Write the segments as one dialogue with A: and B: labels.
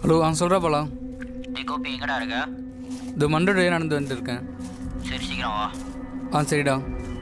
A: hello ஆ சொல்கிறா பாலா
B: டேய் கோபி எங்கடா இருக்க
A: இந்த மண்டே நடந்து வந்துருக்கேன்
B: சரி சீக்கிரம் வா
A: ஆ சரிடா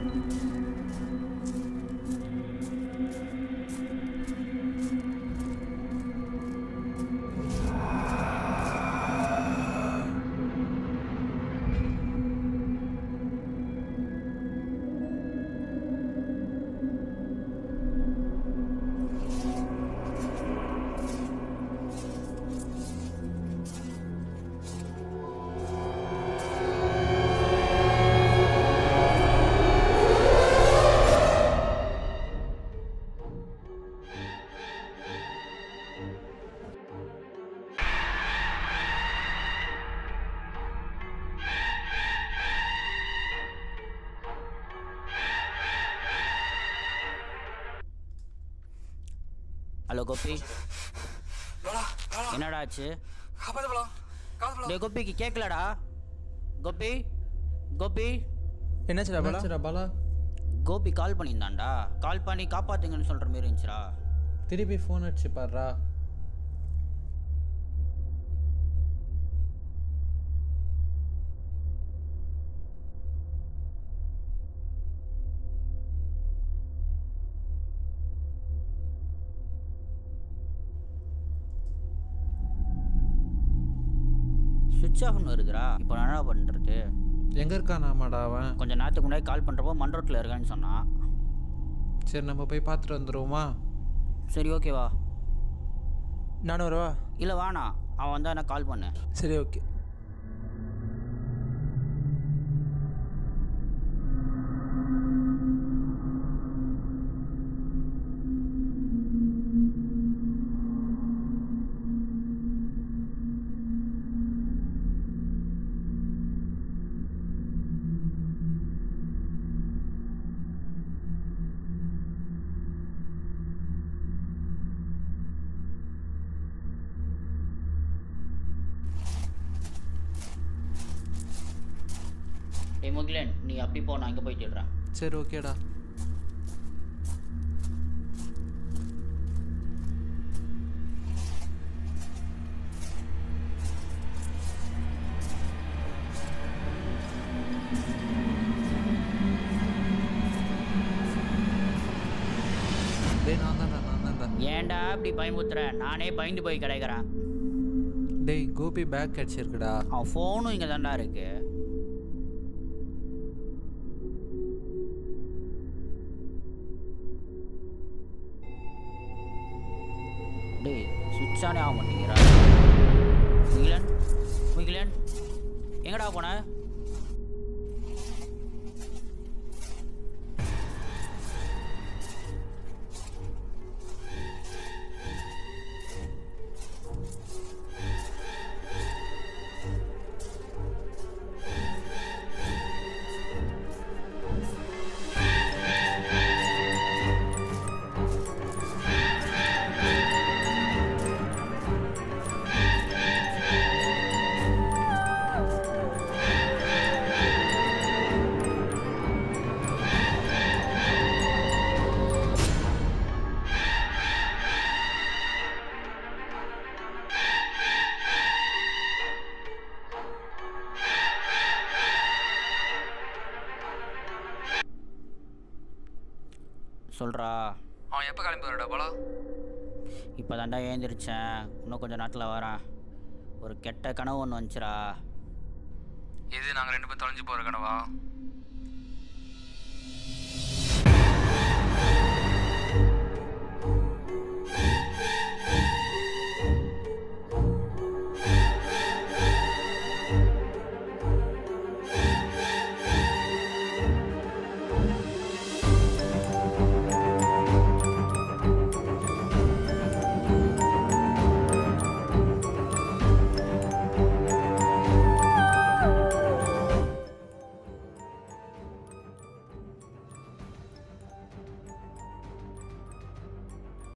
B: ஹலோ கோபி என்னடா ஆச்சு டேய் கோபிக்கு கேட்கலடா கோபி கோபி
C: என்னாச்சுடா பாலா
D: என்னாச்சுடா பாலா
B: கோபி கால் பண்ணியிருந்தான்டா கால் பண்ணி காப்பாத்துங்கன்னு சொல்கிற மாரி இருந்துச்சுடா
D: திருப்பி ஃபோன் அடிச்சு பாடுறா
B: சுவிட்ச் ஆஃப்னு இருக்குடா இப்போ நான் என்ன பண்ணுறது
D: எங்கே இருக்கானாமாடா அவன்
B: கொஞ்சம் நேரத்துக்கு முன்னாடி கால் பண்ணுறப்போ மண்ரோட்டில் இருக்கான்னு சொன்னான்
D: சரி நம்ம போய் பார்த்துட்டு வந்துடுவோமா
B: சரி ஓகேவா
C: நானும் வரவா
B: இல்லை வேணாம் அவன் வந்தா எனக்கு கால் பண்ணு
C: சரி ஓகே
B: ஏய் முகிலன் நீ அப்படி போ நான் இங்கே போயிட்டு விடுறேன்
D: சரி ஓகேடா டேய் நான் தான்டா நான் தான்டா
B: ஏன்டா இப்படி பயமுத்துற நானே பயந்து போய் கிடைக்கிறேன்
D: டேய் கோபி பேக் அடிச்சிருக்குடா
B: அவன் ஃபோனும் இங்கே தான்டா இருக்கு டேய் சுவிட்ச் ஆனே ஆக மாட்டேங்கிறா முகிலன் முகிலன் எங்கடா போன சொல்கிறா
A: அவன் எப்போ கிளம்பி வரடா பாலா
B: இப்போ தாண்டா ஏந்திரிச்சேன் இன்னும் கொஞ்சம் நேரத்தில் வரேன் ஒரு கெட்ட கனவு ஒன்று வந்துச்சுடா
A: இது நாங்கள் ரெண்டு பேரும் தொலைஞ்சு போகிற கனவா